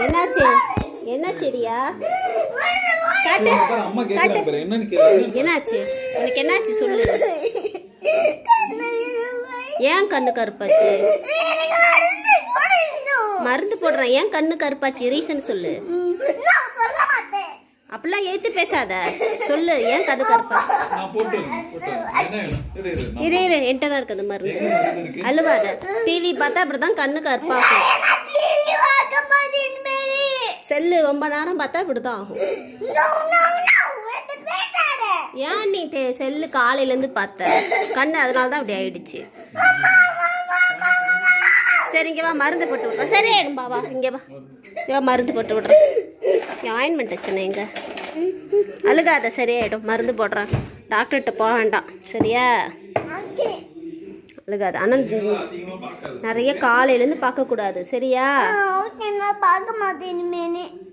என்னாச்சு என்னாச்சு ரியா காட்டு அப்புறம் அம்மா கேட்கறாங்க பாரு என்னன்னு கேளு என்னாச்சு உனக்கு என்னாச்சு சொல்லு ஏன் கண்ணு கருப்பாச்சு எனக்கு மருந்து போடணும். மருந்து போடுறேன் ஏன் கண்ணு கருப்பாச்சு ரீசன் சொல்லு நான் சொல்ல மாட்டேன் அப்படிலாம் ஏத்து பேசாத சொல்லு ஏன் கண்ணு கருப்பாச்சு நான் போட்டு போட்டு என்ன வேணும் இரு இரு நான் இரு இரு என்கிட்ட தான் இருக்குது மருந்து என்ன மருந்து இருக்கு அழுவாத டிவி பார்த்தா அப்படிதான் கண்ணு கருப்பாகும் நான் டிவி பார்க்க மாட்டேன் இனிமேலு. செல்லு ரொம்ப நேரம் பார்த்தா இப்படிதான் ஆகும் No, no, no. என்கிட்ட பேசாத. ஏன் நீ டே- செல்லு காலையிலேருந்து பார்த்த கண்ணு அதனால தான் அப்படி ஆயிடுச்சு சரி இங்கே வா மருந்து போட்டு விட்றேன் சரி ஆயிடும்பா வா இங்கே வா இங்கே வா மருந்து போட்டு விட்றேன் ஆயின்மெண்ட் வச்சுனே இங்கே அழுகாத சரியாயிடும் மருந்து போடுறேன் டாக்டர்கிட்ட போக வேண்டாம் சரியா Okay. அழுகாத ஆனால் அதிகமா பார்க்காத நிறைய காலையிலேருந்து பார்க்கக்கூடாது சரியா ஆ, okay, நான் பார்க்க மாட்டேன் இனிமேனு